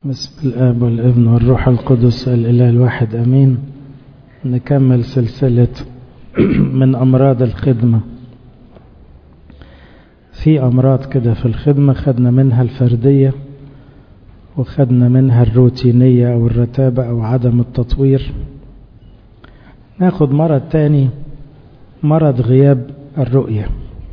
بسم الآب والابن والروح القدس الإله الواحد أمين نكمل سلسلة من أمراض الخدمة في أمراض كده في الخدمة خدنا منها الفردية وخدنا منها الروتينية أو الرتابة أو عدم التطوير ناخد مرض تاني مرض غياب الرؤية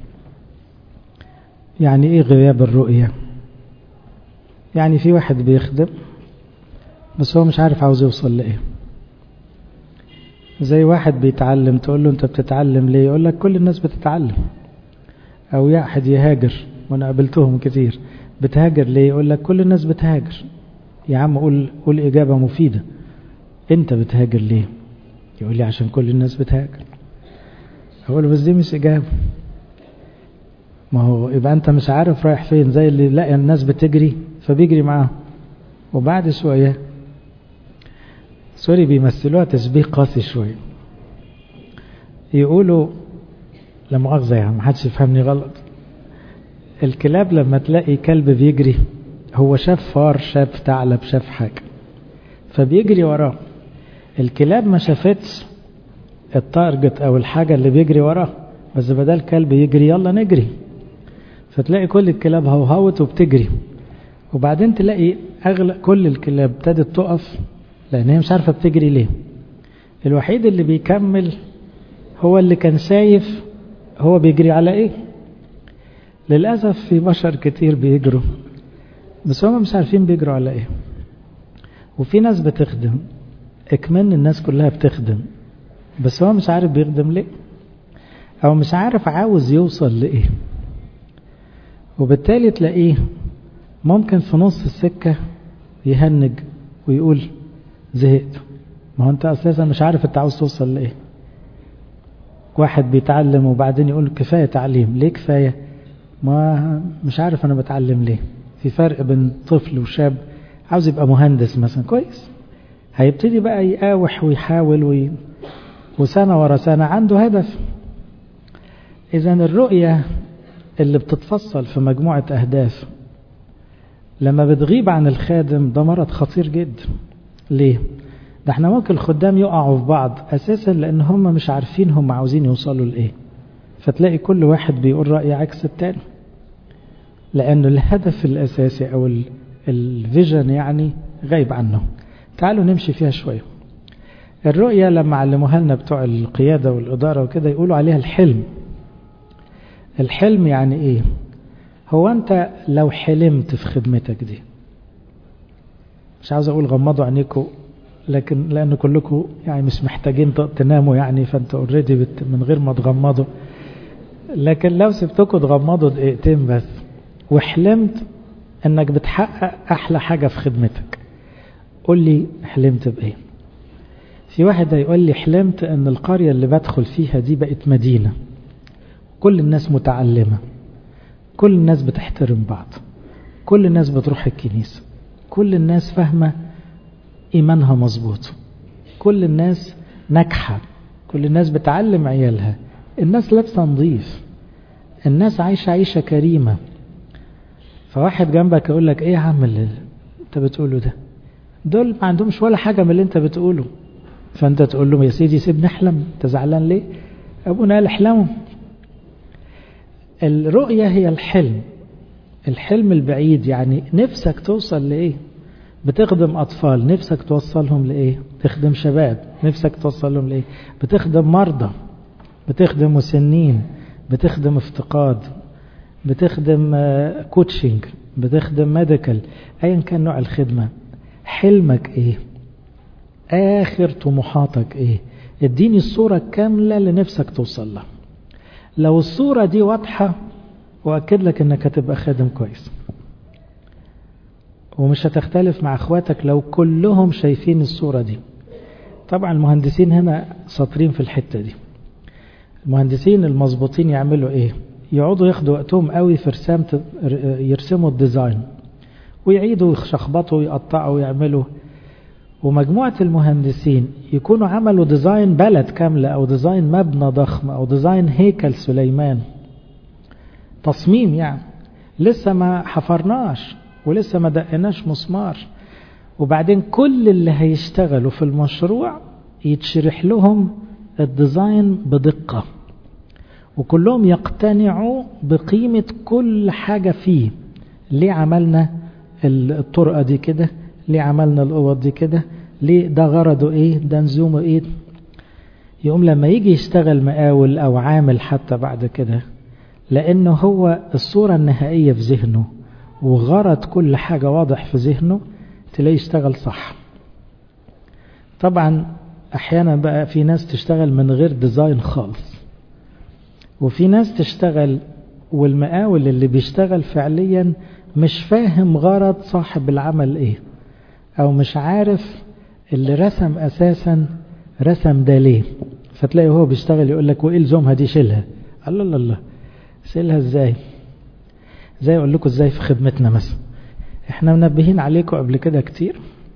يعني ايه غياب الرؤية يعني في واحد بيخدم بس هو مش عارف عاوز يوصل لايه زي واحد بيتعلم تقول له انت بتتعلم ليه يقول لك كل الناس بتتعلم او واحد يهاجر وانا قابلتهم كتير بتهاجر ليه يقول لك كل الناس بتهاجر يا عم قول قول اجابه مفيده انت بتهاجر ليه يقول لي عشان كل الناس بتهاجر اقول له بس دي مش اجابه ما هو يبقى انت مش عارف رايح فين زي اللي لقى الناس بتجري فبيجري معاهم وبعد شويه سوري بيمثلوها تشبيه قاسي شويه يقولوا لا مؤاخذه يعني محدش يفهمني غلط الكلاب لما تلاقي كلب بيجري هو شاف فار شاف ثعلب شاف حاجه فبيجري وراه الكلاب ما شافتش التارجت او الحاجه اللي بيجري وراه بس بدل كلب يجري يلا نجري فتلاقي كل الكلاب هوهوت وبتجري وبعدين تلاقي اغلب كل الكلاب ابتدت تقف لان هي مش عارفه بتجري ليه الوحيد اللي بيكمل هو اللي كان شايف هو بيجري على ايه للاسف في بشر كتير بيجروا بس هم مش عارفين بيجروا على ايه وفي ناس بتخدم اكمن الناس كلها بتخدم بس هو مش عارف بيخدم ليه او مش عارف عاوز يوصل لايه وبالتالي تلاقيه ممكن في نص السكة يهنج ويقول زهقت ما هو انت اساسا مش عارف انت عاوز توصل لايه واحد بيتعلم وبعدين يقول كفاية تعليم ليه كفاية ما مش عارف انا بتعلم ليه في فرق بين طفل وشاب عاوز يبقى مهندس مثلا كويس هيبتدي بقى يقاوح ويحاول وي... وسنة ورا سنة عنده هدف إذا الرؤية اللي بتتفصل في مجموعة أهداف لما بتغيب عن الخادم ده مرض خطير جدا ليه؟ ده احنا ممكن الخدام يقعوا في بعض أساسا لأن هم مش عارفين هم عاوزين يوصلوا لإيه فتلاقي كل واحد بيقول رأي عكس التاني لأنه الهدف الأساسي أو الفيجن يعني غايب عنه تعالوا نمشي فيها شوية الرؤية لما علموها لنا بتوع القيادة والإدارة وكده يقولوا عليها الحلم الحلم يعني ايه هو انت لو حلمت في خدمتك دي مش عاوز اقول غمضوا عينيكم لكن لان كلكم يعني مش محتاجين تناموا يعني فانتوا اوريدي من غير ما تغمضوا لكن لو سبتكم تغمضوا دقيقتين بس وحلمت انك بتحقق احلى حاجه في خدمتك قول لي حلمت بايه في واحد هيقول لي حلمت ان القريه اللي بدخل فيها دي بقت مدينه كل الناس متعلمة كل الناس بتحترم بعض كل الناس بتروح الكنيسة كل الناس فاهمة إيمانها مظبوط كل الناس ناجحة كل الناس بتعلم عيالها الناس لابسة نظيف الناس عايشة عيشة كريمة فواحد جنبك يقول لك ايه يا عم اللي انت بتقوله ده دول ما عندهمش ولا حاجة من اللي انت بتقوله فانت تقول له يا سيدي سيبني احلم انت زعلان ليه ابونا قال احلموا الرؤية هي الحلم الحلم البعيد يعني نفسك توصل لإيه بتخدم أطفال نفسك توصلهم لإيه تخدم شباب نفسك توصلهم لإيه بتخدم مرضى بتخدم مسنين بتخدم افتقاد بتخدم كوتشنج بتخدم ميديكال ايا كان نوع الخدمة حلمك ايه اخر طموحاتك ايه اديني الصورة الكاملة لنفسك توصل لها لو الصورة دي واضحة وأكد لك أنك هتبقى خادم كويس ومش هتختلف مع أخواتك لو كلهم شايفين الصورة دي طبعا المهندسين هنا ساطرين في الحتة دي المهندسين المظبوطين يعملوا إيه يقعدوا ياخدوا وقتهم قوي في رسام يرسموا الديزاين ويعيدوا يشخبطوا ويقطعوا ويعملوا ومجموعة المهندسين يكونوا عملوا ديزاين بلد كاملة أو ديزاين مبنى ضخم أو ديزاين هيكل سليمان تصميم يعني لسه ما حفرناش ولسه ما دقناش مسمار وبعدين كل اللي هيشتغلوا في المشروع يتشرح لهم الديزاين بدقة وكلهم يقتنعوا بقيمة كل حاجة فيه ليه عملنا الطرقة دي كده ليه عملنا الأوض دي كده ليه ده غرضه ايه ده نزومه ايه يقوم لما يجي يشتغل مقاول او عامل حتى بعد كده لانه هو الصورة النهائية في ذهنه وغرض كل حاجة واضح في ذهنه تلاقيه يشتغل صح طبعا احيانا بقى في ناس تشتغل من غير ديزاين خالص وفي ناس تشتغل والمقاول اللي بيشتغل فعليا مش فاهم غرض صاحب العمل ايه او مش عارف اللي رسم اساسا رسم ده ليه فتلاقي هو بيشتغل يقول لك وايه لزومها دي شيلها الله الله الله شيلها ازاي زي اقول لكم ازاي في خدمتنا مثلا احنا منبهين عليكم قبل كده كتير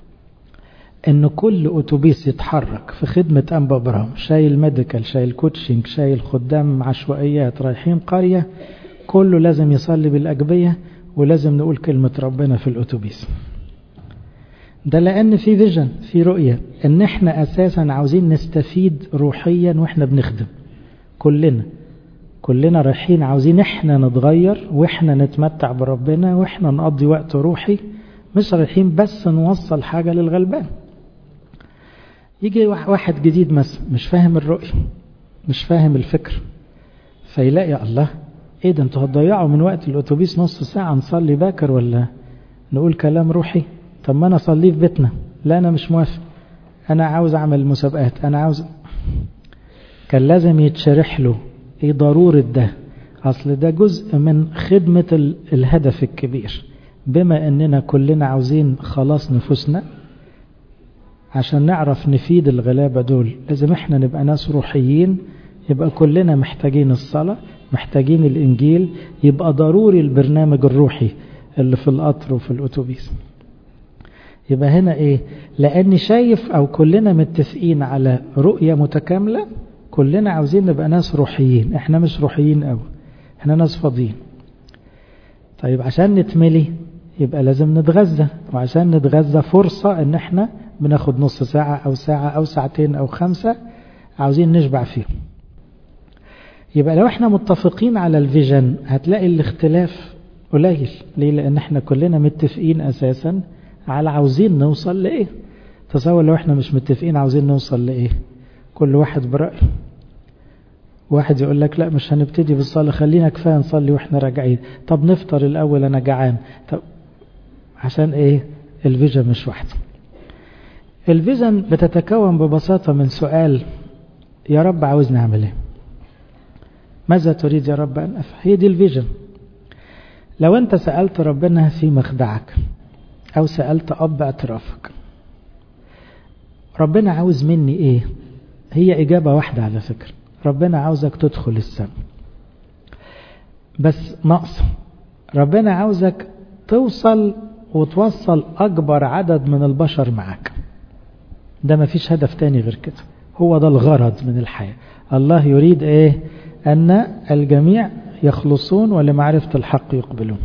ان كل اتوبيس يتحرك في خدمة انبا برام شايل ميديكال شايل كوتشنج شايل خدام عشوائيات رايحين قرية كله لازم يصلي بالاجبية ولازم نقول كلمة ربنا في الاتوبيس ده لان في فيجن في رؤية ان احنا اساسا عاوزين نستفيد روحيا واحنا بنخدم كلنا كلنا رايحين عاوزين احنا نتغير واحنا نتمتع بربنا واحنا نقضي وقت روحي مش رايحين بس نوصل حاجة للغلبان يجي واحد جديد مثلا مش فاهم الرؤية مش فاهم الفكر فيلاقي الله ايه ده انتوا هتضيعوا من وقت الاتوبيس نص ساعة نصلي باكر ولا نقول كلام روحي طب ما انا اصليه في بيتنا لا انا مش موافق انا عاوز اعمل مسابقات انا عاوز كان لازم يتشرح له ايه ضرورة ده اصل ده جزء من خدمة الهدف الكبير بما اننا كلنا عاوزين خلاص نفوسنا عشان نعرف نفيد الغلابة دول لازم احنا نبقى ناس روحيين يبقى كلنا محتاجين الصلاة محتاجين الانجيل يبقى ضروري البرنامج الروحي اللي في القطر وفي الاتوبيس يبقى هنا ايه لاني شايف او كلنا متفقين على رؤية متكاملة كلنا عاوزين نبقى ناس روحيين احنا مش روحيين قوي احنا ناس فاضيين طيب عشان نتملي يبقى لازم نتغذى وعشان نتغذى فرصة ان احنا بناخد نص ساعة او ساعة او ساعتين او خمسة عاوزين نشبع فيهم يبقى لو احنا متفقين على الفيجن هتلاقي الاختلاف قليل ليه لان احنا كلنا متفقين اساسا على عاوزين نوصل لايه تصور لو احنا مش متفقين عاوزين نوصل لايه كل واحد برأيه واحد يقول لك لا مش هنبتدي بالصلاة خلينا كفاية نصلي واحنا راجعين طب نفطر الأول أنا جعان طب عشان ايه الفيجن مش واحد الفيجن بتتكون ببساطة من سؤال يا رب عاوز نعمل ايه ماذا تريد يا رب أن أفعل هي دي الفيجن لو أنت سألت ربنا في مخدعك أو سألت أب اعترافك ربنا عاوز مني إيه هي إجابة واحدة على فكرة ربنا عاوزك تدخل السماء بس نقص ربنا عاوزك توصل وتوصل أكبر عدد من البشر معك ده ما فيش هدف تاني غير كده هو ده الغرض من الحياة الله يريد إيه أن الجميع يخلصون ولمعرفة الحق يقبلون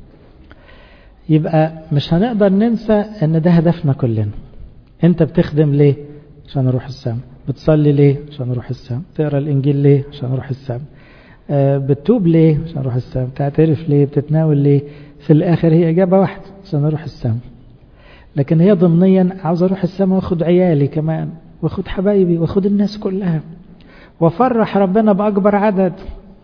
يبقى مش هنقدر ننسى ان ده هدفنا كلنا انت بتخدم ليه عشان اروح السماء بتصلي ليه عشان اروح السماء تقرا الانجيل ليه عشان اروح السماء آه بتتوب ليه عشان اروح السماء بتعترف ليه بتتناول ليه في الاخر هي اجابه واحده عشان اروح السماء لكن هي ضمنيا عاوز اروح السماء واخد عيالي كمان واخد حبايبي واخد الناس كلها وافرح ربنا باكبر عدد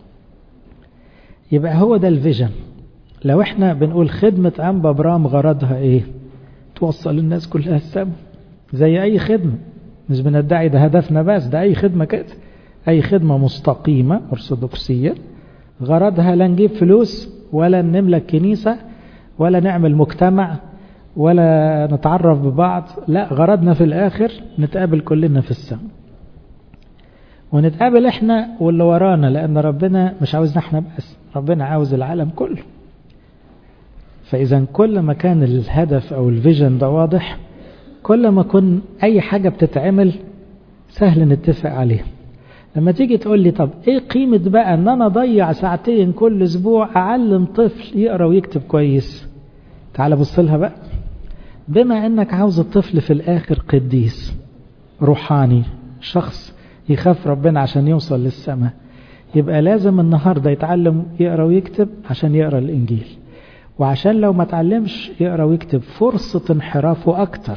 يبقى هو ده الفيجن لو احنا بنقول خدمة أنبا برام غرضها ايه توصل الناس كلها السما زي اي خدمة مش بندعي ده هدفنا بس ده اي خدمة كده اي خدمة مستقيمة ارثوذكسية غرضها لا نجيب فلوس ولا نملك كنيسة ولا نعمل مجتمع ولا نتعرف ببعض لا غرضنا في الاخر نتقابل كلنا في السماء ونتقابل احنا واللي ورانا لان ربنا مش عاوزنا احنا بس ربنا عاوز العالم كله فإذا كل ما كان الهدف أو الفيجن ده واضح كل ما كن أي حاجة بتتعمل سهل نتفق عليها لما تيجي تقول لي طب ايه قيمة بقى ان انا اضيع ساعتين كل اسبوع اعلم طفل يقرا ويكتب كويس تعال بص لها بقى بما انك عاوز الطفل في الاخر قديس روحاني شخص يخاف ربنا عشان يوصل للسماء يبقى لازم النهاردة يتعلم يقرأ ويكتب عشان يقرأ الإنجيل وعشان لو ما تعلمش يقرأ ويكتب فرصة انحرافه أكتر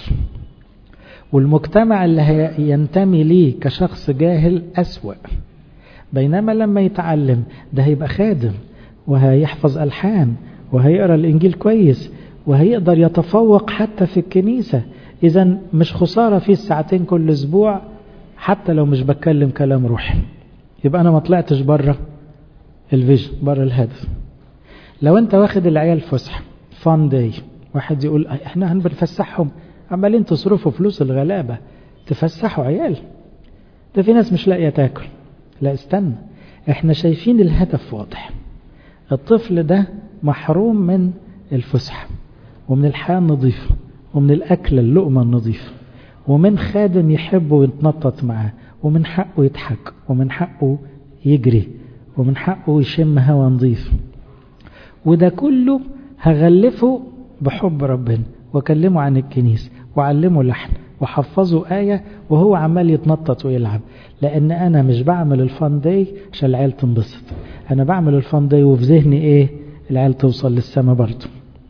والمجتمع اللي ينتمي ليه كشخص جاهل أسوأ بينما لما يتعلم ده هيبقى خادم وهيحفظ ألحان وهيقرأ الإنجيل كويس وهيقدر يتفوق حتى في الكنيسة إذا مش خسارة فيه الساعتين كل أسبوع حتى لو مش بتكلم كلام روحي يبقى أنا ما طلعتش بره الفيجن بره الهدف لو أنت واخد العيال فسحة فان داي واحد يقول احنا هنفسحهم عمالين تصرفوا فلوس الغلابة تفسحوا عيال ده في ناس مش لاقية تاكل لا استنى احنا شايفين الهدف واضح الطفل ده محروم من الفسحة ومن الحياة النظيفة ومن الأكل اللقمة النظيفة ومن خادم يحبه ويتنطط معاه ومن حقه يضحك ومن حقه يجري ومن حقه يشم هوا نظيف وده كله هغلفه بحب ربنا واكلمه عن الكنيسة وعلمه لحن وحفظه آية وهو عمال يتنطط ويلعب لأن أنا مش بعمل الفان داي عشان العيال تنبسط أنا بعمل الفان داي وفي ذهني إيه العيال توصل للسما برضه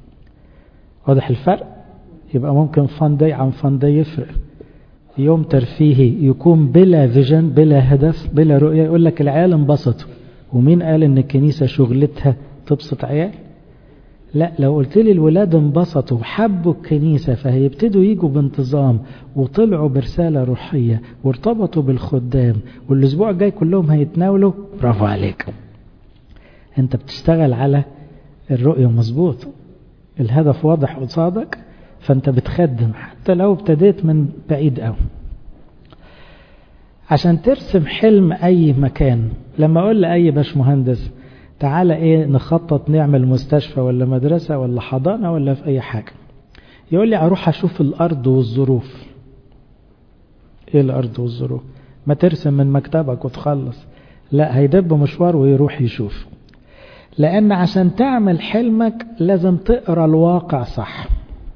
واضح الفرق يبقى ممكن فان داي عن فان داي يفرق يوم ترفيهي يكون بلا فيجن بلا هدف بلا رؤية يقول لك العيال انبسطوا ومين قال ان الكنيسة شغلتها تبسط عيال لا لو قلت لي الولاد انبسطوا وحبوا الكنيسة فهيبتدوا يجوا بانتظام وطلعوا برسالة روحية وارتبطوا بالخدام والاسبوع الجاي كلهم هيتناولوا برافو عليك انت بتشتغل على الرؤية مظبوط الهدف واضح قصادك فانت بتخدم حتى لو ابتديت من بعيد قوي عشان ترسم حلم اي مكان لما اقول لاي باش مهندس تعالى ايه نخطط نعمل مستشفى ولا مدرسة ولا حضانة ولا في اي حاجة يقول لي اروح اشوف الارض والظروف ايه الارض والظروف ما ترسم من مكتبك وتخلص لا هيدب مشوار ويروح يشوف لان عشان تعمل حلمك لازم تقرا الواقع صح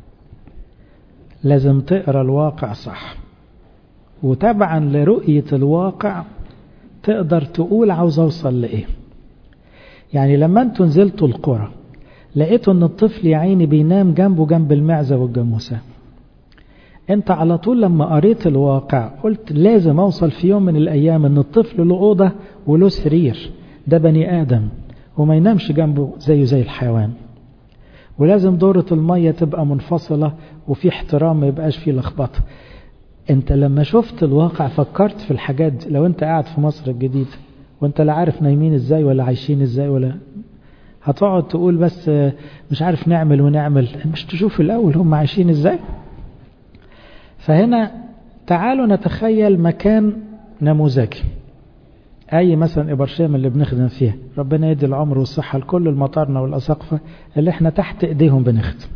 لازم تقرا الواقع صح وتبعا لرؤية الواقع تقدر تقول عاوز اوصل لايه يعني لما انتوا نزلتوا القرى لقيتوا ان الطفل يا عيني بينام جنبه جنب المعزة والجاموسة انت على طول لما قريت الواقع قلت لازم اوصل في يوم من الايام ان الطفل له اوضة وله سرير ده بني ادم وما ينامش جنبه زيه زي الحيوان ولازم دورة المية تبقى منفصلة وفي احترام ما يبقاش فيه لخبطة انت لما شفت الواقع فكرت في الحاجات دي لو انت قاعد في مصر الجديدة وانت لا عارف نايمين ازاي ولا عايشين ازاي ولا هتقعد تقول بس مش عارف نعمل ونعمل مش تشوف الاول هم عايشين ازاي فهنا تعالوا نتخيل مكان نموذجي اي مثلا ابرشيه من اللي بنخدم فيها ربنا يدي العمر والصحه لكل المطارنه والاساقفه اللي احنا تحت ايديهم بنخدم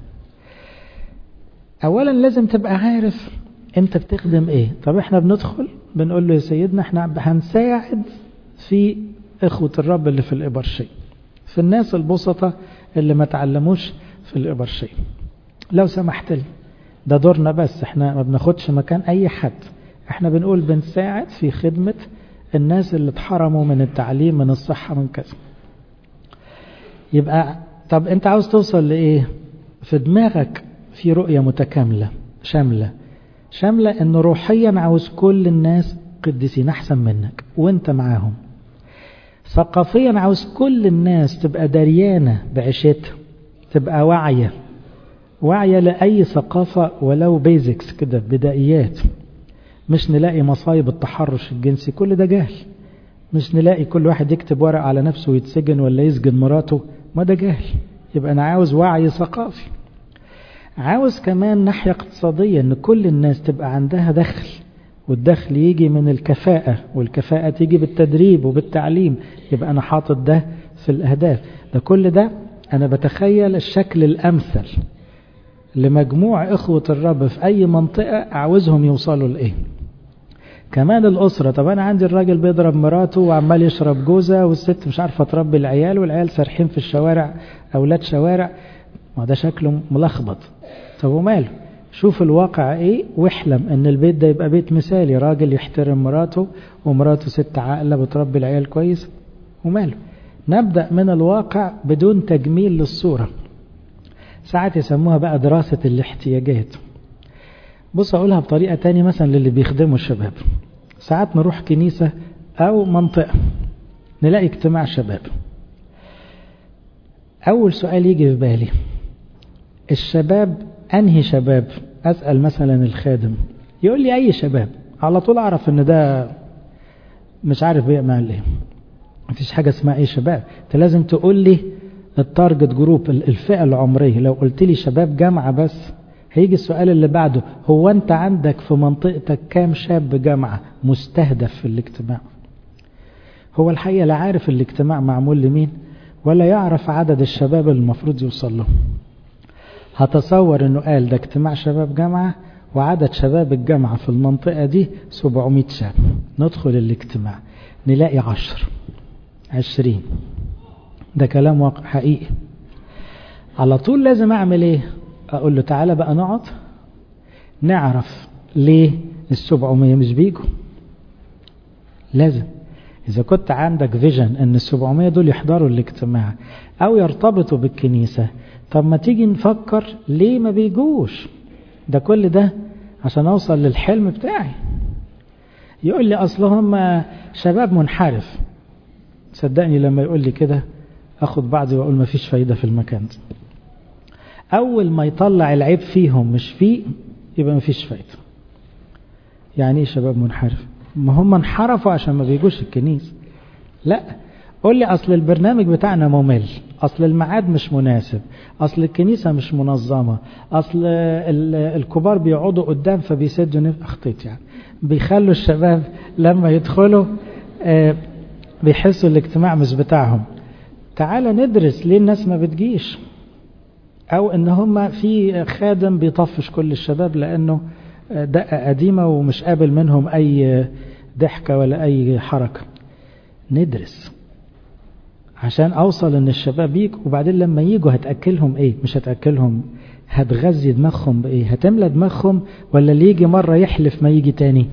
اولا لازم تبقى عارف انت بتخدم ايه طب احنا بندخل بنقول له يا سيدنا احنا هنساعد في اخوة الرب اللي في الابرشيه في الناس البسطة اللي ما تعلموش في الابرشيه لو سمحت لي ده دورنا بس احنا ما بناخدش مكان اي حد احنا بنقول بنساعد في خدمة الناس اللي اتحرموا من التعليم من الصحة من كذا يبقى طب انت عاوز توصل لايه في دماغك في رؤية متكاملة شاملة شاملة ان روحيا عاوز كل الناس قديسين احسن منك وانت معاهم ثقافيا عاوز كل الناس تبقى دريانة بعيشتها تبقى واعية واعية لأي ثقافة ولو بيزكس كده بدائيات مش نلاقي مصايب التحرش الجنسي كل ده جهل مش نلاقي كل واحد يكتب ورق على نفسه ويتسجن ولا يسجن مراته ما ده جهل يبقى أنا عاوز وعي ثقافي عاوز كمان ناحية اقتصادية ان كل الناس تبقى عندها دخل والدخل يجي من الكفاءة والكفاءة تيجي بالتدريب وبالتعليم يبقى أنا حاطط ده في الأهداف ده كل ده أنا بتخيل الشكل الأمثل لمجموع إخوة الرب في أي منطقة عاوزهم يوصلوا لإيه كمان الأسرة طب أنا عندي الراجل بيضرب مراته وعمال يشرب جوزة والست مش عارفة تربي العيال والعيال سارحين في الشوارع أولاد شوارع ما ده شكله ملخبط طب وماله شوف الواقع ايه واحلم ان البيت ده يبقى بيت مثالي راجل يحترم مراته ومراته ست عاقله بتربي العيال كويس وماله نبدأ من الواقع بدون تجميل للصورة ساعات يسموها بقى دراسة الاحتياجات بص أقولها بطريقة تانية مثلا للي بيخدموا الشباب ساعات نروح كنيسة أو منطقة نلاقي اجتماع شباب أول سؤال يجي في بالي الشباب أنهي شباب أسأل مثلا الخادم يقول لي أي شباب على طول أعرف إن ده مش عارف بيعمل إيه مفيش حاجة اسمها ايه شباب انت لازم تقول لي التارجت جروب الفئة العمرية لو قلت لي شباب جامعة بس هيجي السؤال اللي بعده هو انت عندك في منطقتك كام شاب جامعة مستهدف في الاجتماع هو الحقيقة لا عارف الاجتماع معمول لمين ولا يعرف عدد الشباب اللي المفروض يوصل له هتصور انه قال ده اجتماع شباب جامعة وعدد شباب الجامعة في المنطقة دي 700 شاب ندخل الاجتماع نلاقي عشر عشرين ده كلام واقع حقيقي على طول لازم اعمل ايه اقول له تعالى بقى نقعد نعرف ليه السبعمية مش بيجوا لازم اذا كنت عندك فيجن ان السبعمية دول يحضروا الاجتماع او يرتبطوا بالكنيسة طب ما تيجي نفكر ليه ما بيجوش ده كل ده عشان اوصل للحلم بتاعي يقول لي اصل هم شباب منحرف صدقني لما يقول لي كده اخد بعضي واقول ما فيش فايدة في المكان ده اول ما يطلع العيب فيهم مش فيه يبقى ما فيش فايدة يعني ايه شباب منحرف ما هم انحرفوا عشان ما بيجوش الكنيسة لا قول لي اصل البرنامج بتاعنا ممل اصل الميعاد مش مناسب اصل الكنيسة مش منظمة اصل الكبار بيقعدوا قدام فبيسدوا نف... اخطيت يعني بيخلوا الشباب لما يدخلوا آه بيحسوا الاجتماع مش بتاعهم تعال ندرس ليه الناس ما بتجيش او ان هم في خادم بيطفش كل الشباب لانه دقة قديمة ومش قابل منهم اي ضحكة ولا اي حركة ندرس عشان اوصل ان الشباب يجوا وبعدين لما يجوا هتاكلهم ايه مش هتاكلهم هتغذي دماغهم بايه هتملى دماغهم ولا اللي يجي مرة يحلف ما يجي تاني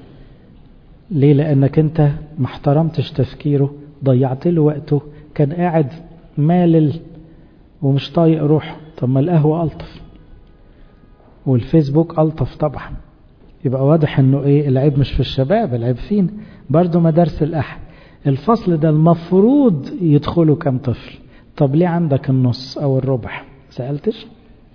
ليه لانك انت ما احترمتش تفكيره ضيعت له وقته كان قاعد مالل ومش طايق روحه طب ما القهوة ألطف والفيسبوك ألطف طبعا يبقى واضح انه ايه العيب مش في الشباب العيب فين برضو مدارس الأحد الفصل ده المفروض يدخلوا كم طفل طب ليه عندك النص او الربع سألتش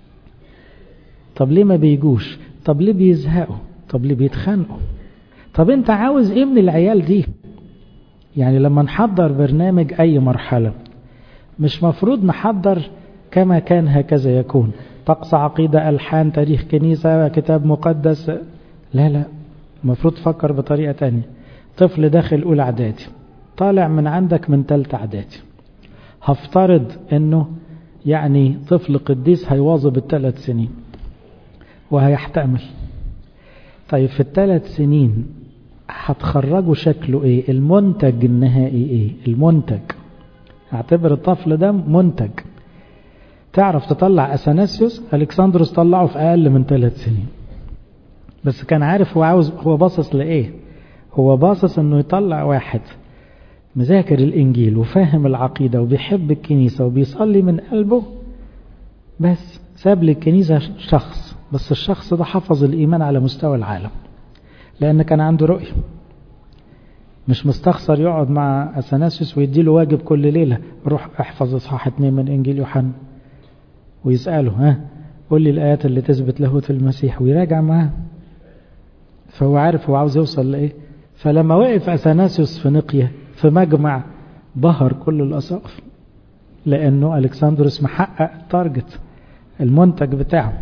طب ليه ما بيجوش طب ليه بيزهقوا طب ليه بيتخانقوا طب انت عاوز ايه من العيال دي يعني لما نحضر برنامج اي مرحلة مش مفروض نحضر كما كان هكذا يكون طقس عقيدة ألحان تاريخ كنيسة كتاب مقدس لا لا المفروض تفكر بطريقة تانية طفل داخل أولى إعدادي طالع من عندك من تالتة إعدادي هفترض انه يعني طفل قديس هيواظب الثلاث سنين وهيحتمل طيب في الثلاث سنين هتخرجوا شكله ايه المنتج النهائي ايه المنتج اعتبر الطفل ده منتج تعرف تطلع اثناسيوس الكسندروس طلعه في اقل من ثلاث سنين بس كان عارف هو عاوز هو باصص لايه هو باصص انه يطلع واحد مذاكر الانجيل وفاهم العقيده وبيحب الكنيسه وبيصلي من قلبه بس ساب للكنيسه شخص بس الشخص ده حفظ الايمان على مستوى العالم لان كان عنده رؤيه مش مستخسر يقعد مع اثناسيوس ويديله واجب كل ليله روح احفظ اصحاح اتنين من انجيل يوحنا ويساله ها قول لي الايات اللي تثبت لاهوت المسيح ويراجع معاه فهو عارف هو عاوز يوصل لايه فلما وقف اثناسيوس في نقيه في مجمع بهر كل الأساقف لأنه ألكسندروس محقق التارجت المنتج بتاعه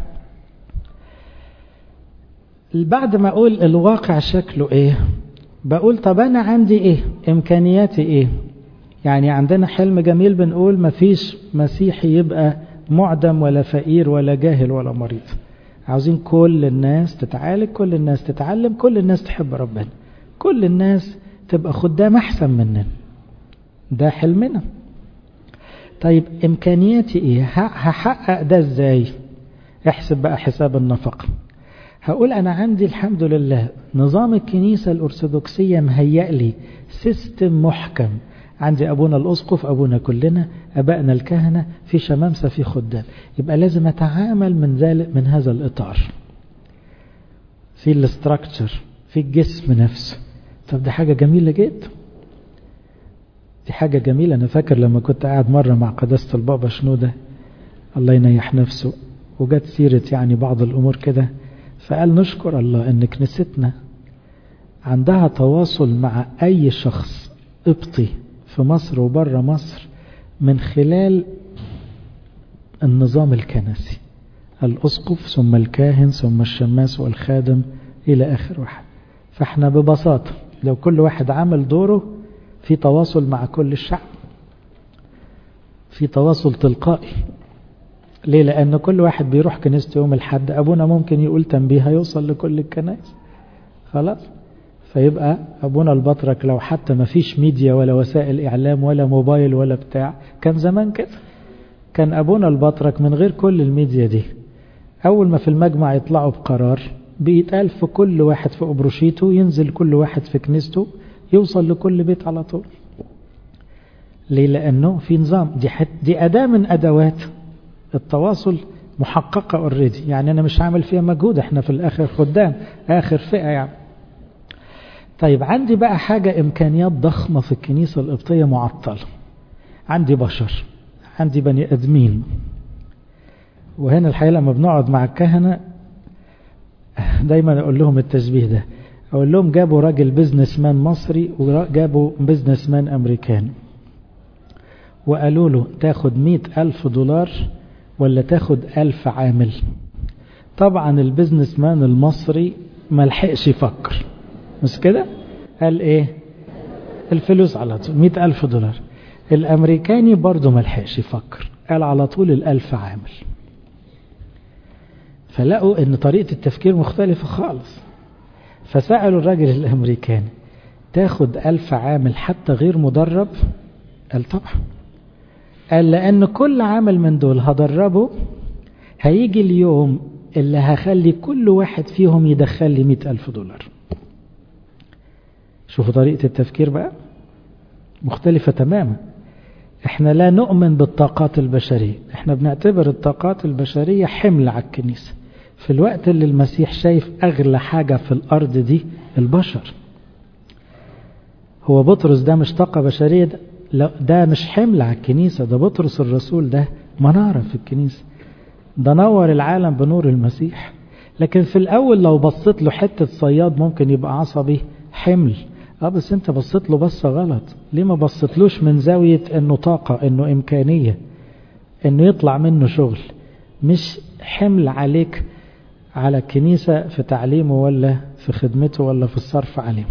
بعد ما أقول الواقع شكله إيه بقول طب أنا عندي إيه إمكانياتي إيه يعني عندنا حلم جميل بنقول مفيش مسيحي يبقى معدم ولا فقير ولا جاهل ولا مريض عاوزين كل الناس تتعالج كل الناس تتعلم كل الناس تحب ربنا كل الناس تبقى خدام احسن مننا ده حلمنا طيب امكانياتي ايه هحقق ده ازاي احسب بقى حساب النفقه هقول أنا عندي الحمد لله نظام الكنيسة الأرثوذكسية مهيأ لي سيستم محكم عندي أبونا الأسقف أبونا كلنا أبائنا الكهنة في شمامسة في خدام يبقى لازم أتعامل من ذلك من هذا الإطار في الاستراكتشر في الجسم نفسه طب دي حاجة جميلة جدا دي حاجة جميلة أنا فاكر لما كنت قاعد مرة مع قداسة البابا شنودة الله ينيح نفسه وجت سيرة يعني بعض الأمور كده فقال نشكر الله أن كنيستنا عندها تواصل مع أي شخص قبطي في مصر وبره مصر من خلال النظام الكنسي الأسقف ثم الكاهن ثم الشماس والخادم إلى آخر واحد فاحنا ببساطة لو كل واحد عمل دوره في تواصل مع كل الشعب في تواصل تلقائي ليه لأن كل واحد بيروح كنيسته يوم الحد أبونا ممكن يقول تنبيه هيوصل لكل الكنائس خلاص فيبقى أبونا البطرك لو حتى ما فيش ميديا ولا وسائل إعلام ولا موبايل ولا بتاع كان زمان كده كان أبونا البطرك من غير كل الميديا دي أول ما في المجمع يطلعوا بقرار بيتقال في كل واحد في أبروشيته ينزل كل واحد في كنيسته يوصل لكل بيت على طول ليه لأنه في نظام دي, حت دي أداة من أدوات التواصل محققة اوريدي يعني أنا مش هعمل فيها مجهود احنا في الآخر خدام آخر فئة يعني طيب عندي بقى حاجة إمكانيات ضخمة في الكنيسة القبطية معطلة عندي بشر عندي بني أدمين وهنا الحقيقة لما بنقعد مع الكهنة دايما أقول لهم التشبيه ده أقول لهم جابوا راجل بزنس مان مصري وجابوا بزنس مان أمريكاني وقالوا له تاخد مئة ألف دولار ولا تاخد ألف عامل طبعا البزنس مان المصري ملحقش يفكر مش كده قال ايه الفلوس على طول مئة ألف دولار الأمريكاني برضه ملحقش يفكر قال على طول الألف عامل فلقوا ان طريقة التفكير مختلفة خالص فسألوا الراجل الأمريكاني تاخد ألف عامل حتى غير مدرب قال طبعا قال لأن كل عامل من دول هدربه هيجي اليوم اللي هخلي كل واحد فيهم يدخل لي مئة ألف دولار شوفوا طريقة التفكير بقى مختلفة تماما احنا لا نؤمن بالطاقات البشرية احنا بنعتبر الطاقات البشرية حمل على الكنيسة في الوقت اللي المسيح شايف أغلى حاجة في الأرض دي البشر هو بطرس ده مش طاقة بشرية ده, لا ده مش حمل على الكنيسة ده بطرس الرسول ده منارة في الكنيسة ده نور العالم بنور المسيح لكن في الأول لو بصيت له حتة صياد ممكن يبقى عصبي حمل اه بس انت بصيت له بصة غلط ليه ما بصيتلوش من زاوية انه طاقة انه امكانية انه يطلع منه شغل مش حمل عليك على الكنيسة في تعليمه ولا في خدمته ولا في الصرف عليه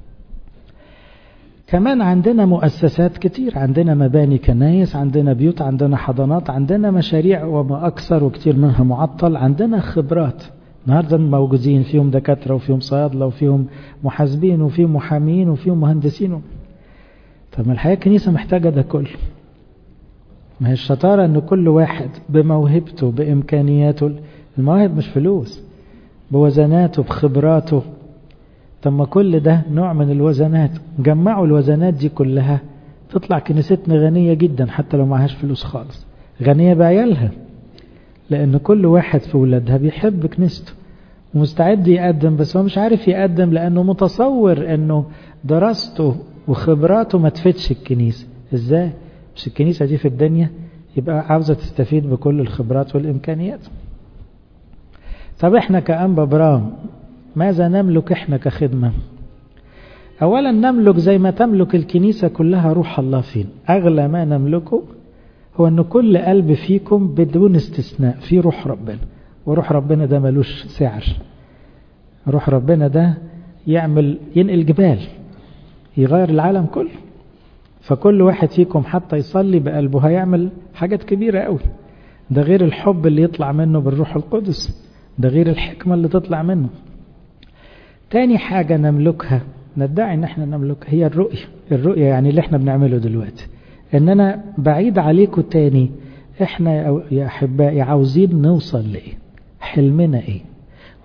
كمان عندنا مؤسسات كتير عندنا مباني كنايس عندنا بيوت عندنا حضانات عندنا مشاريع وما أكثر وكتير منها معطل عندنا خبرات النهاردة موجودين فيهم دكاترة وفيهم صيادلة وفيهم محاسبين وفيهم محامين وفيهم مهندسين طب ما الحقيقة الكنيسة محتاجة ده كله ما هي الشطارة ان كل واحد بموهبته بامكانياته المواهب مش فلوس بوزناته بخبراته طب ما كل ده نوع من الوزنات جمعوا الوزنات دي كلها تطلع كنيستنا غنية جدا حتى لو معهاش فلوس خالص غنية بعيالها لأن كل واحد في ولادها بيحب كنيسته ومستعد يقدم بس هو مش عارف يقدم لأنه متصور أنه دراسته وخبراته ما تفيدش الكنيسة إزاي؟ مش الكنيسة دي في الدنيا يبقى عاوزة تستفيد بكل الخبرات والإمكانيات طب احنا كأنبا برام ماذا نملك احنا كخدمة اولا نملك زي ما تملك الكنيسة كلها روح الله فين اغلى ما نملكه هو ان كل قلب فيكم بدون استثناء في روح ربنا وروح ربنا ده ملوش سعر روح ربنا ده يعمل ينقل جبال يغير العالم كله فكل واحد فيكم حتى يصلي بقلبه هيعمل حاجات كبيرة قوي ده غير الحب اللي يطلع منه بالروح القدس ده غير الحكمة اللي تطلع منه تاني حاجة نملكها ندعي ان احنا نملكها هي الرؤية الرؤية يعني اللي احنا بنعمله دلوقتي ان انا بعيد عليكم تاني احنا يا احبائي عاوزين نوصل لايه حلمنا ايه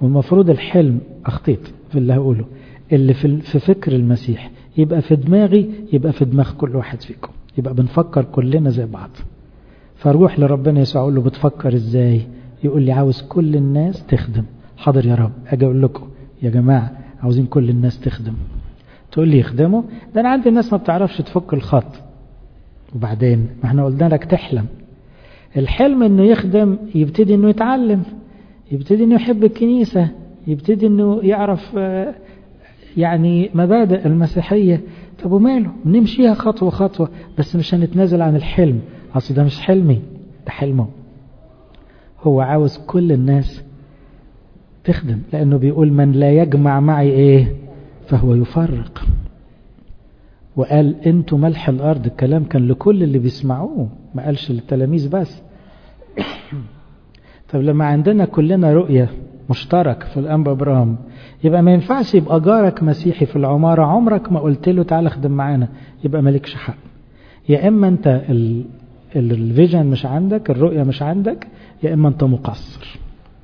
والمفروض الحلم أخطيت في اللي هقوله اللي في, في فكر المسيح يبقى في دماغي يبقى في دماغ كل واحد فيكم يبقى بنفكر كلنا زي بعض فاروح لربنا يسوع اقول له بتفكر ازاي يقول لي عاوز كل الناس تخدم حاضر يا رب اجي اقول لكم يا جماعه عاوزين كل الناس تخدم تقول لي يخدموا ده انا عندي ناس ما بتعرفش تفك الخط وبعدين ما احنا قلنا لك تحلم الحلم انه يخدم يبتدي انه يتعلم يبتدي انه يحب الكنيسه يبتدي انه يعرف يعني مبادئ المسيحيه طب وماله نمشيها خطوه خطوه بس مش هنتنازل عن الحلم اصل ده مش حلمي ده حلمه هو عاوز كل الناس تخدم لانه بيقول من لا يجمع معي ايه فهو يفرق وقال انتوا ملح الارض الكلام كان لكل اللي بيسمعوه ما قالش للتلاميذ بس طب لما عندنا كلنا رؤية مشترك في الأنبا إبراهيم يبقى ما ينفعش يبقى جارك مسيحي في العمارة عمرك ما قلت له تعالى خدم معانا يبقى مالكش حق يا إما أنت الفيجن مش عندك الرؤية مش عندك يا إما أنت مقصر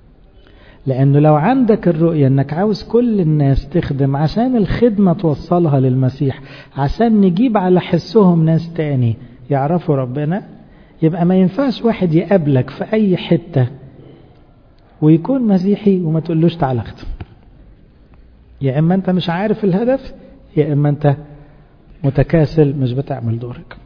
لأنه لو عندك الرؤية أنك عاوز كل الناس تخدم عشان الخدمة توصلها للمسيح عشان نجيب على حسهم ناس تاني يعرفوا ربنا يبقى ما ينفعش واحد يقابلك في أي حتة ويكون مسيحي وما تقولوش تعالى اخدم يا إما أنت مش عارف الهدف يا إما أنت متكاسل مش بتعمل دورك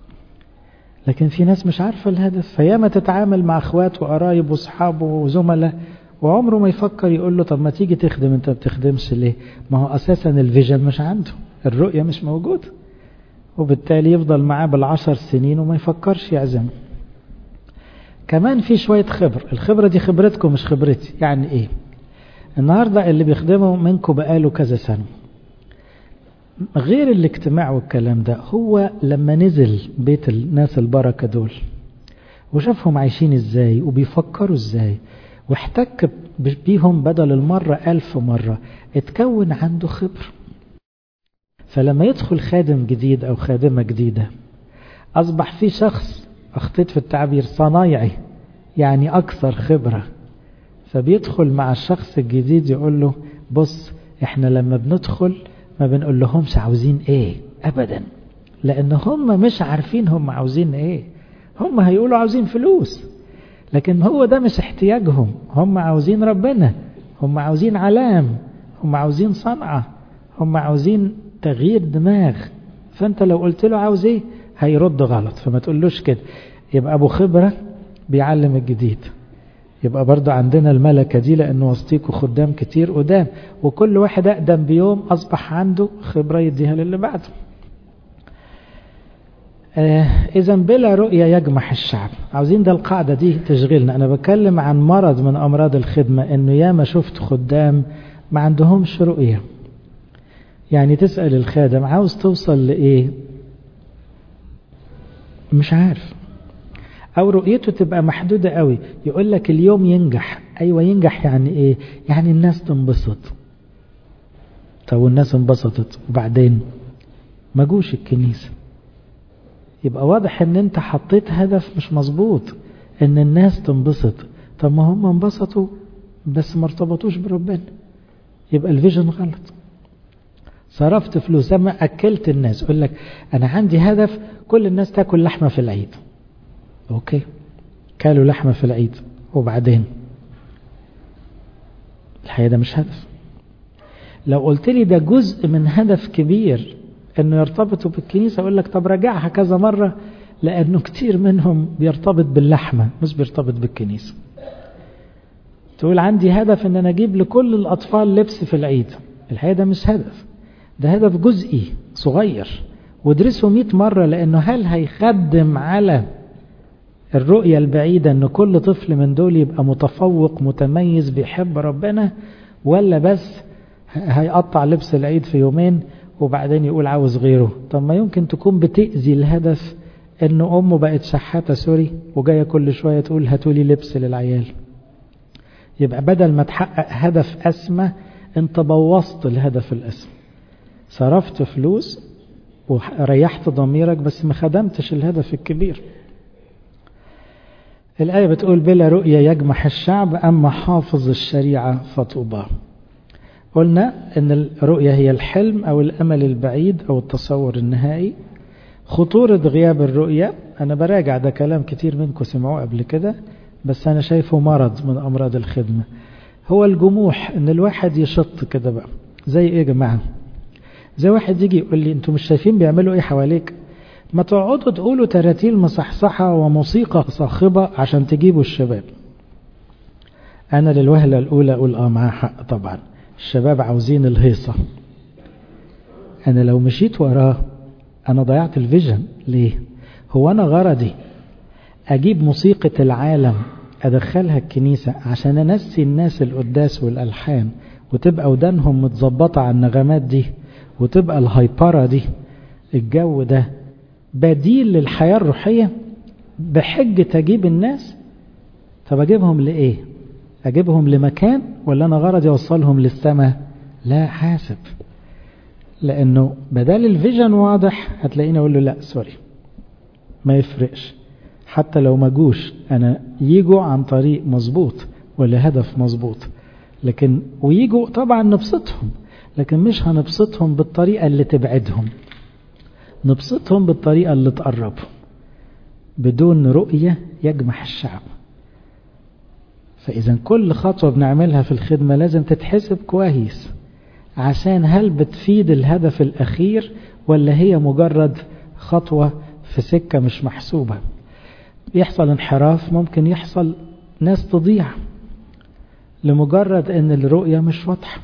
لكن في ناس مش عارفة الهدف فياما تتعامل مع اخوات وقرايب واصحابه وزملاء وعمره ما يفكر يقول له طب ما تيجي تخدم انت بتخدمش ليه ما هو اساسا الفيجن مش عنده الرؤية مش موجودة وبالتالي يفضل معاه بالعشر سنين وما يفكرش يعزم كمان في شوية خبر الخبرة دي خبرتكم مش خبرتي يعني ايه النهاردة اللي بيخدموا منكم بقاله كذا سنة غير الاجتماع والكلام ده هو لما نزل بيت الناس البركة دول وشافهم عايشين ازاي وبيفكروا ازاي واحتك بيهم بدل المرة ألف مرة اتكون عنده خبر فلما يدخل خادم جديد أو خادمة جديدة أصبح في شخص أخطيت في التعبير صنايعي يعني أكثر خبرة فبيدخل مع الشخص الجديد يقول له بص احنا لما بندخل ما بنقول لهمش عاوزين ايه ابدا لان هم مش عارفين هم عاوزين ايه هم هيقولوا عاوزين فلوس لكن هو ده مش احتياجهم هم عاوزين ربنا هم عاوزين علام هم عاوزين صنعة هم عاوزين تغيير دماغ فانت لو قلت له عاوز ايه هيرد غلط فما تقولوش كده يبقى ابو خبرة بيعلم الجديد يبقى برضو عندنا الملكة دي لأنه وسطيكوا خدام كتير قدام وكل واحد أقدم بيوم أصبح عنده خبرة يديها للي بعده آه إذا بلا رؤية يجمح الشعب عاوزين ده القاعدة دي تشغلنا أنا بتكلم عن مرض من أمراض الخدمة إنه ياما شفت خدام ما عندهمش رؤية يعني تسأل الخادم عاوز توصل لإيه مش عارف او رؤيته تبقى محدودة قوي يقول لك اليوم ينجح ايوه ينجح يعني ايه يعني الناس تنبسط طب والناس انبسطت وبعدين ما جوش الكنيسة يبقى واضح ان انت حطيت هدف مش مظبوط ان الناس تنبسط طب ما هم انبسطوا بس ما ارتبطوش بربنا يبقى الفيجن غلط صرفت فلوس اما اكلت الناس يقول لك انا عندي هدف كل الناس تاكل لحمه في العيد اوكي كلوا لحمة في العيد وبعدين الحقيقة ده مش هدف لو قلت لي ده جزء من هدف كبير انه يرتبطوا بالكنيسة اقول لك طب راجعها كذا مرة لانه كتير منهم بيرتبط باللحمة مش بيرتبط بالكنيسة تقول عندي هدف ان انا اجيب لكل الاطفال لبس في العيد الحقيقة ده مش هدف ده هدف جزئي صغير وادرسه 100 مرة لانه هل هيخدم على الرؤية البعيدة ان كل طفل من دول يبقى متفوق متميز بيحب ربنا ولا بس هيقطع لبس العيد في يومين وبعدين يقول عاوز غيره طب ما يمكن تكون بتأذي الهدف ان امه بقت شحاتة سوري وجاية كل شوية تقول هاتولي لبس للعيال يبقى بدل ما تحقق هدف اسمى انت بوظت الهدف الاسمى صرفت فلوس وريحت ضميرك بس ما خدمتش الهدف الكبير الآية بتقول بلا رؤية يجمح الشعب أما حافظ الشريعة فطوبى قلنا أن الرؤية هي الحلم أو الأمل البعيد أو التصور النهائي خطورة غياب الرؤية أنا براجع ده كلام كتير منكم سمعوه قبل كده بس أنا شايفه مرض من أمراض الخدمة هو الجموح أن الواحد يشط كده بقى زي إيه يا جماعة زي واحد يجي يقول لي أنتم مش شايفين بيعملوا إيه حواليك ما تقعدوا تقولوا تراتيل مصحصحة وموسيقى صاخبة عشان تجيبوا الشباب أنا للوهلة الأولى أقول آه معاه حق طبعا الشباب عاوزين الهيصة أنا لو مشيت وراه أنا ضيعت الفيجن ليه هو أنا غرضي أجيب موسيقى العالم أدخلها الكنيسة عشان أنسي الناس القداس والألحان وتبقى ودانهم متظبطة على النغمات دي وتبقى الهايبرة دي الجو ده بديل للحياة الروحية بحجة أجيب الناس طب أجيبهم لإيه أجيبهم لمكان ولا أنا غرضي أوصلهم للسماء لا حاسب لأنه بدل الفيجن واضح هتلاقيني أقول له لا سوري ما يفرقش حتى لو ما جوش أنا يجوا عن طريق مظبوط ولا هدف مظبوط لكن ويجوا طبعا نبسطهم لكن مش هنبسطهم بالطريقة اللي تبعدهم نبسطهم بالطريقة اللي تقربهم بدون رؤية يجمح الشعب فإذا كل خطوة بنعملها في الخدمة لازم تتحسب كويس عشان هل بتفيد الهدف الأخير ولا هي مجرد خطوة في سكة مش محسوبة يحصل انحراف ممكن يحصل ناس تضيع لمجرد ان الرؤية مش واضحة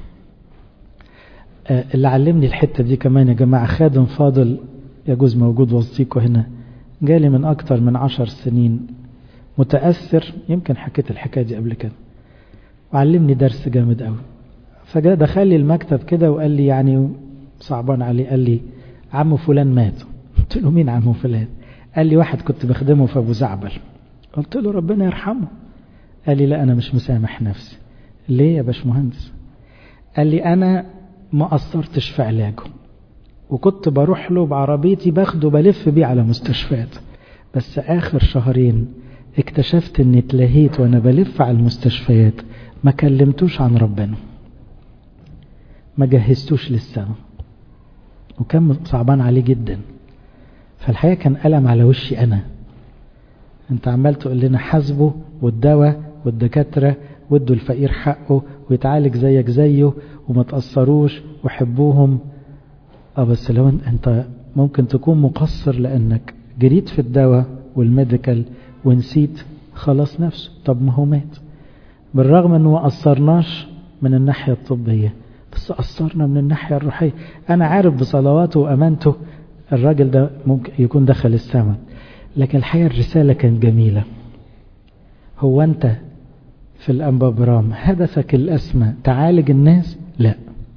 اللي علمني الحتة دي كمان يا جماعة خادم فاضل يجوز موجود وسطيكوا هنا جالي من أكتر من عشر سنين متأثر يمكن حكيت الحكاية دي قبل كده وعلمني درس جامد قوي فجاء دخل لي المكتب كده وقال لي يعني صعبان عليه قال لي عمو فلان مات قلت له مين عمو فلان قال لي واحد كنت بخدمه في ابو زعبل قلت له ربنا يرحمه قال لي لا انا مش مسامح نفسي ليه يا باشمهندس قال لي انا ما قصرتش في علاجه وكنت بروح له بعربيتي باخده بلف بيه على مستشفيات بس اخر شهرين اكتشفت اني اتلهيت وانا بلف على المستشفيات ما كلمتوش عن ربنا ما جهزتوش للسنة وكان صعبان عليه جدا فالحقيقة كان ألم على وشي أنا أنت عمال تقول لنا حاسبه والدواء والدكاترة وادوا الفقير حقه ويتعالج زيك زيه وما تأثروش وحبوهم اه بس لو انت ممكن تكون مقصر لأنك جريت في الدواء والميديكال ونسيت خلاص نفسه طب ما هو مات بالرغم انه ما قصرناش من الناحية الطبية بس قصرنا من الناحية الروحية أنا عارف بصلواته وأمانته الراجل ده ممكن يكون دخل السماء لكن الحقيقة الرسالة كانت جميلة هو أنت في الأنبابرام هدفك الأسمى تعالج الناس لا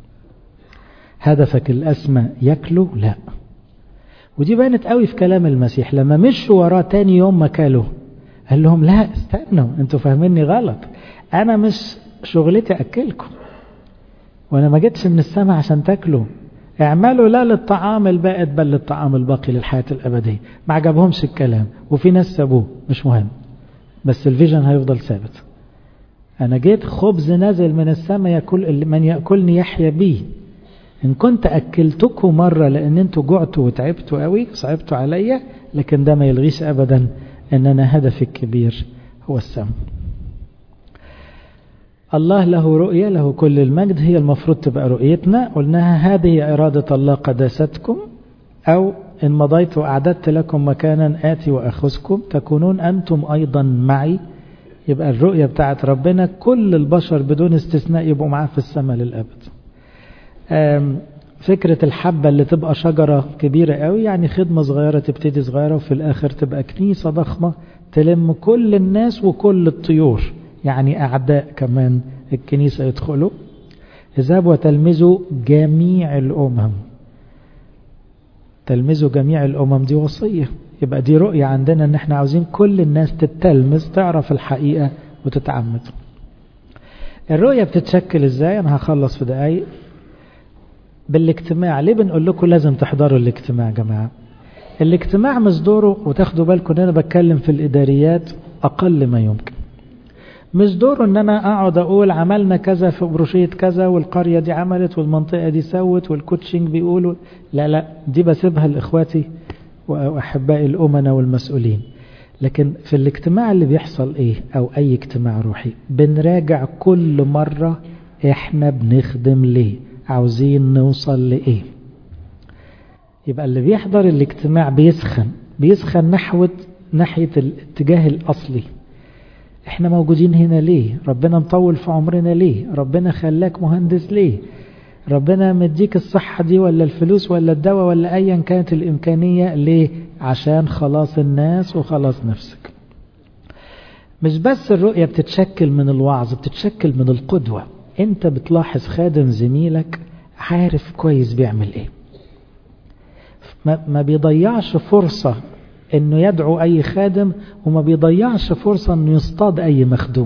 هدفك الأسمى ياكلوا لا ودي بانت قوي في كلام المسيح لما مشوا وراه تاني يوم ما كلوا قال لهم لا استنوا انتوا فاهميني غلط انا مش شغلتي اكلكم وانا ما جيتش من السماء عشان تاكلوا اعملوا لا للطعام البائد بل للطعام الباقي للحياة الأبدية ما عجبهمش الكلام وفي ناس سابوه مش مهم بس الفيجن هيفضل ثابت أنا جيت خبز نازل من السماء يأكل من يأكلني يحيا بيه إن كنت أكلتكم مرة لأن أنتوا جعتوا وتعبتوا قوي صعبتوا عليا لكن ده ما يلغيش أبدا أن أنا هدفي الكبير هو السماء الله له رؤية له كل المجد هي المفروض تبقى رؤيتنا قلناها هذه إرادة الله قداستكم أو إن مضيت وأعددت لكم مكانا آتي وأخذكم تكونون أنتم أيضا معي يبقى الرؤية بتاعت ربنا كل البشر بدون استثناء يبقوا معاه في السماء للأبد فكرة الحبة اللي تبقى شجرة كبيرة قوي يعني خدمة صغيرة تبتدي صغيرة وفي الآخر تبقى كنيسة ضخمة تلم كل الناس وكل الطيور يعني أعداء كمان الكنيسة يدخلوا اذهبوا وتلمذوا جميع الأمم تلمذوا جميع الأمم دي وصية يبقى دي رؤية عندنا ان احنا عاوزين كل الناس تتلمذ تعرف الحقيقة وتتعمد الرؤية بتتشكل ازاي انا هخلص في دقايق بالاجتماع ليه بنقول لكم لازم تحضروا الاجتماع يا جماعة الاجتماع مصدوره وتاخدوا بالكم ان انا بتكلم في الاداريات أقل ما يمكن مش دوره ان انا اقعد اقول عملنا كذا في بروشية كذا والقرية دي عملت والمنطقة دي سوت والكوتشنج بيقولوا لا لا دي بسيبها لاخواتي واحبائي الامنا والمسؤولين لكن في الاجتماع اللي بيحصل ايه او اي اجتماع روحي بنراجع كل مرة احنا بنخدم ليه عاوزين نوصل لايه يبقى اللي بيحضر الاجتماع بيسخن بيسخن نحو ناحية الاتجاه الاصلي احنا موجودين هنا ليه ربنا مطول في عمرنا ليه ربنا خلاك مهندس ليه ربنا مديك الصحة دي ولا الفلوس ولا الدواء ولا ايا كانت الامكانية ليه عشان خلاص الناس وخلاص نفسك مش بس الرؤية بتتشكل من الوعظ بتتشكل من القدوة انت بتلاحظ خادم زميلك عارف كويس بيعمل ايه ما بيضيعش فرصة انه يدعو اي خادم وما بيضيعش فرصة انه يصطاد اي مخدوم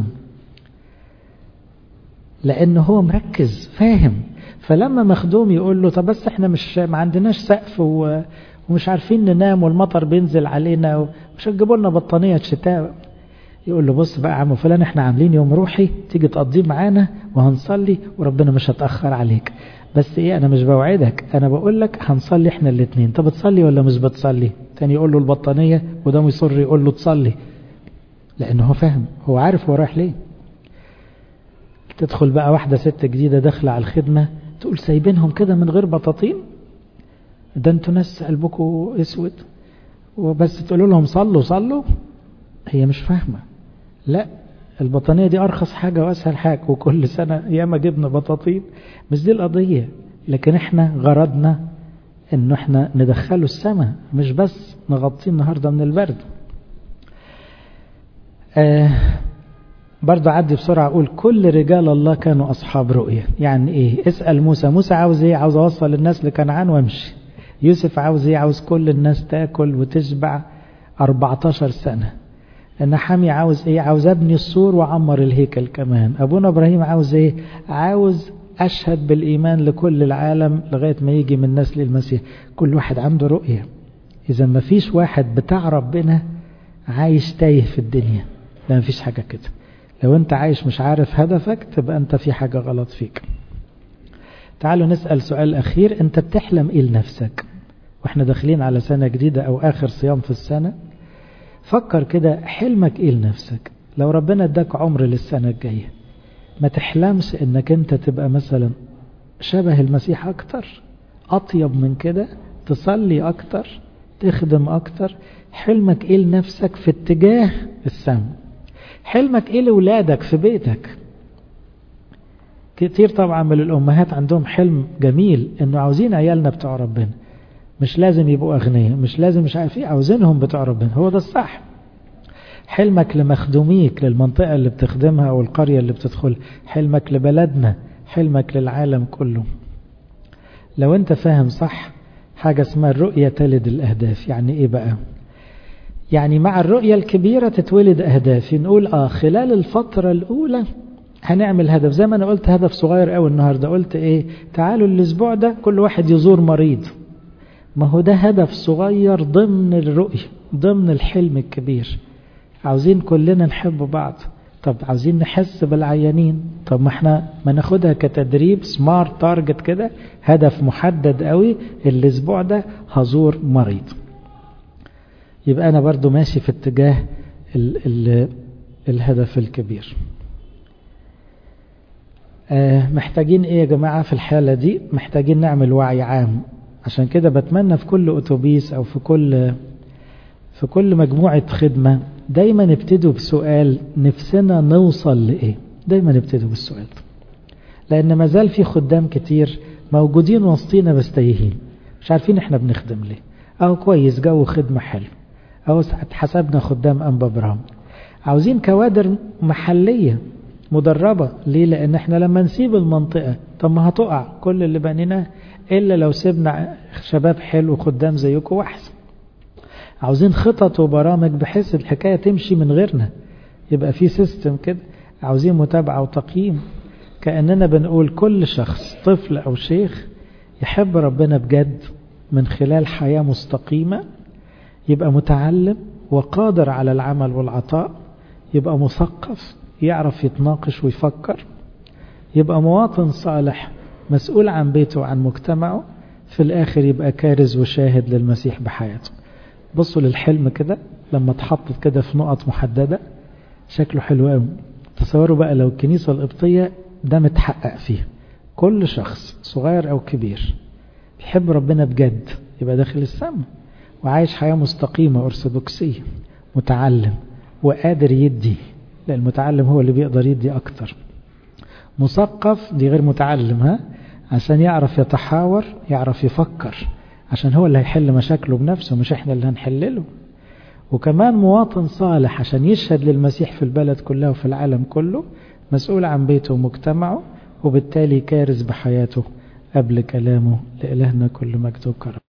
لانه هو مركز فاهم فلما مخدوم يقول له طب بس احنا مش ما عندناش سقف ومش عارفين ننام والمطر بينزل علينا ومش هتجيبوا لنا بطانية شتاء يقول له بص بقى يا عم فلان احنا عاملين يوم روحي تيجي تقضيه معانا وهنصلي وربنا مش هتأخر عليك بس ايه انا مش بوعدك انا بقول لك هنصلي احنا الاثنين طب بتصلي ولا مش بتصلي تاني يقول له البطانية وده يصر يقول له تصلي لانه هو فاهم هو عارف هو رايح ليه تدخل بقى واحدة ست جديدة داخلة على الخدمة تقول سايبينهم كده من غير بطاطين ده انتوا ناس قلبكم اسود وبس تقولوا لهم صلوا صلوا هي مش فاهمة لا البطانية دي أرخص حاجة وأسهل حاجة وكل سنة ياما جبنا بطاطين مش دي القضية لكن احنا غرضنا انه احنا ندخله السماء مش بس نغطيه النهاردة من البرد آه برضه عدي بسرعة أقول كل رجال الله كانوا أصحاب رؤية يعني إيه اسأل موسى موسى عاوز إيه عاوز أوصل الناس لكنعان وامشي يوسف عاوز إيه عاوز كل الناس تاكل وتشبع 14 سنة النحامي عاوز ايه عاوز ابني السور وعمر الهيكل كمان ابونا ابراهيم عاوز ايه عاوز اشهد بالايمان لكل العالم لغاية ما يجي من نسل المسيح كل واحد عنده رؤية اذا ما فيش واحد بتاع ربنا عايش تايه في الدنيا لا ما فيش حاجة كده لو انت عايش مش عارف هدفك تبقى انت في حاجة غلط فيك تعالوا نسأل سؤال اخير انت بتحلم ايه لنفسك واحنا داخلين على سنة جديدة او اخر صيام في السنة فكر كده حلمك ايه لنفسك لو ربنا اداك عمر للسنة الجاية ما تحلمش انك انت تبقى مثلا شبه المسيح اكتر اطيب من كده تصلي اكتر تخدم اكتر حلمك ايه لنفسك في اتجاه السماء حلمك ايه لولادك في بيتك كتير طبعا من الامهات عندهم حلم جميل انه عاوزين عيالنا بتوع ربنا مش لازم يبقوا أغنياء مش لازم مش عارف ايه عاوزينهم بتوع ربنا هو ده الصح حلمك لمخدوميك للمنطقة اللي بتخدمها أو القرية اللي بتدخل حلمك لبلدنا حلمك للعالم كله لو انت فاهم صح حاجة اسمها الرؤية تلد الأهداف يعني ايه بقى يعني مع الرؤية الكبيرة تتولد أهداف نقول آه خلال الفترة الأولى هنعمل هدف زي ما أنا قلت هدف صغير قوي النهاردة قلت إيه تعالوا الأسبوع ده كل واحد يزور مريض ما هو ده هدف صغير ضمن الرؤية ضمن الحلم الكبير عاوزين كلنا نحب بعض طب عاوزين نحس بالعيانين طب ما احنا ما ناخدها كتدريب سمارت تارجت كده هدف محدد قوي الاسبوع ده هزور مريض يبقى انا برضو ماشي في اتجاه ال ال الهدف الكبير آه محتاجين ايه يا جماعة في الحالة دي محتاجين نعمل وعي عام عشان كده بتمنى في كل اتوبيس او في كل في كل مجموعة خدمة دايما ابتدوا بسؤال نفسنا نوصل لإيه دايما ابتدوا بالسؤال ده لأن ما زال في خدام كتير موجودين وسطينا بس تايهين مش عارفين احنا بنخدم ليه أو كويس جو خدمة حلو أو حسبنا خدام أنبا برام عاوزين كوادر محلية مدربة ليه لأن احنا لما نسيب المنطقة طب ما هتقع كل اللي بنيناه إلا لو سيبنا شباب حلو خدام زيكم وأحسن عاوزين خطط وبرامج بحيث الحكاية تمشي من غيرنا يبقى في سيستم كده عاوزين متابعة وتقييم كأننا بنقول كل شخص طفل أو شيخ يحب ربنا بجد من خلال حياة مستقيمة يبقى متعلم وقادر على العمل والعطاء يبقى مثقف يعرف يتناقش ويفكر يبقى مواطن صالح مسؤول عن بيته وعن مجتمعه في الآخر يبقى كارز وشاهد للمسيح بحياته بصوا للحلم كده لما اتحطت كده في نقط محددة شكله حلو قوي تصوروا بقى لو الكنيسة القبطية ده متحقق فيه كل شخص صغير أو كبير بيحب ربنا بجد يبقى داخل السماء وعايش حياة مستقيمة أرثوذكسية متعلم وقادر يدي لأن المتعلم هو اللي بيقدر يدي أكتر مثقف دي غير متعلم ها عشان يعرف يتحاور يعرف يفكر عشان هو اللي هيحل مشاكله بنفسه مش احنا اللي هنحلله وكمان مواطن صالح عشان يشهد للمسيح في البلد كلها وفي العالم كله مسؤول عن بيته ومجتمعه وبالتالي كارز بحياته قبل كلامه لإلهنا كل مجد وكرم